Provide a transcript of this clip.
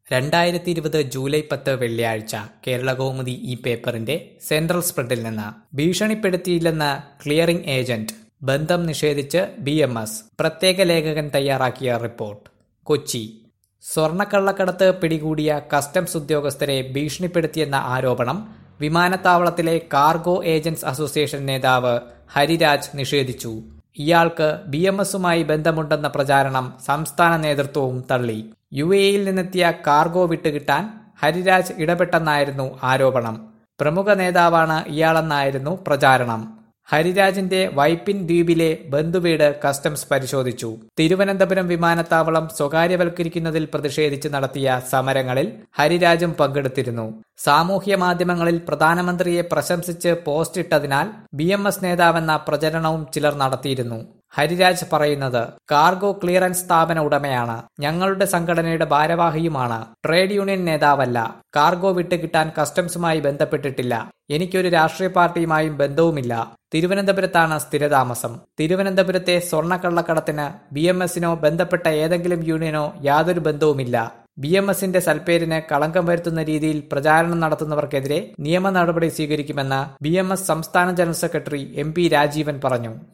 രണ്ടായിരത്തി ഇരുപത് ജൂലൈ പത്ത് വെള്ളിയാഴ്ച കേരളകൗമുദി ഈ പേപ്പറിന്റെ സെൻട്രൽ സ്പ്രെഡിൽ നിന്ന് ഭീഷണിപ്പെടുത്തിയില്ലെന്ന് ക്ലിയറിംഗ് ഏജന്റ് ബന്ധം നിഷേധിച്ച് ബി എം എസ് പ്രത്യേക ലേഖകൻ തയ്യാറാക്കിയ റിപ്പോർട്ട് കൊച്ചി സ്വർണ്ണക്കള്ളക്കടത്ത് പിടികൂടിയ കസ്റ്റംസ് ഉദ്യോഗസ്ഥരെ ഭീഷണിപ്പെടുത്തിയെന്ന ആരോപണം വിമാനത്താവളത്തിലെ കാർഗോ ഏജന്റ്സ് അസോസിയേഷൻ നേതാവ് ഹരിരാജ് നിഷേധിച്ചു ഇയാൾക്ക് ബി എം എസുമായി ബന്ധമുണ്ടെന്ന പ്രചാരണം സംസ്ഥാന നേതൃത്വവും തള്ളി യു എയിൽ നിന്നെത്തിയ കാർഗോ വിട്ടുകിട്ടാൻ ഹരിരാജ് ഇടപെട്ടെന്നായിരുന്നു ആരോപണം പ്രമുഖ നേതാവാണ് ഇയാളെന്നായിരുന്നു പ്രചാരണം ഹരിരാജിന്റെ വൈപ്പിൻ ദ്വീപിലെ ബന്ധുവീട് കസ്റ്റംസ് പരിശോധിച്ചു തിരുവനന്തപുരം വിമാനത്താവളം സ്വകാര്യവൽക്കരിക്കുന്നതിൽ പ്രതിഷേധിച്ച് നടത്തിയ സമരങ്ങളിൽ ഹരിരാജും പങ്കെടുത്തിരുന്നു സാമൂഹ്യ മാധ്യമങ്ങളിൽ പ്രധാനമന്ത്രിയെ പ്രശംസിച്ച് പോസ്റ്റ് ഇട്ടതിനാൽ ബി എം എസ് നേതാവെന്ന പ്രചരണവും ചിലർ നടത്തിയിരുന്നു ഹരിരാജ് പറയുന്നത് കാർഗോ ക്ലിയറൻസ് സ്ഥാപന ഉടമയാണ് ഞങ്ങളുടെ സംഘടനയുടെ ഭാരവാഹിയുമാണ് ട്രേഡ് യൂണിയൻ നേതാവല്ല കാർഗോ വിട്ടുകിട്ടാൻ കസ്റ്റംസുമായി ബന്ധപ്പെട്ടിട്ടില്ല എനിക്കൊരു രാഷ്ട്രീയ പാർട്ടിയുമായും ബന്ധവുമില്ല തിരുവനന്തപുരത്താണ് സ്ഥിരതാമസം തിരുവനന്തപുരത്തെ സ്വർണ്ണക്കള്ളക്കടത്തിന് ബി എം എസിനോ ബന്ധപ്പെട്ട ഏതെങ്കിലും യൂണിയനോ യാതൊരു ബന്ധവുമില്ല ബി എം എസിന്റെ സൽപ്പേരിന് കളങ്കം വരുത്തുന്ന രീതിയിൽ പ്രചാരണം നടത്തുന്നവർക്കെതിരെ നിയമ നടപടി സ്വീകരിക്കുമെന്ന് ബി എം എസ് സംസ്ഥാന general secretary M P Rajeevan പറഞ്ഞു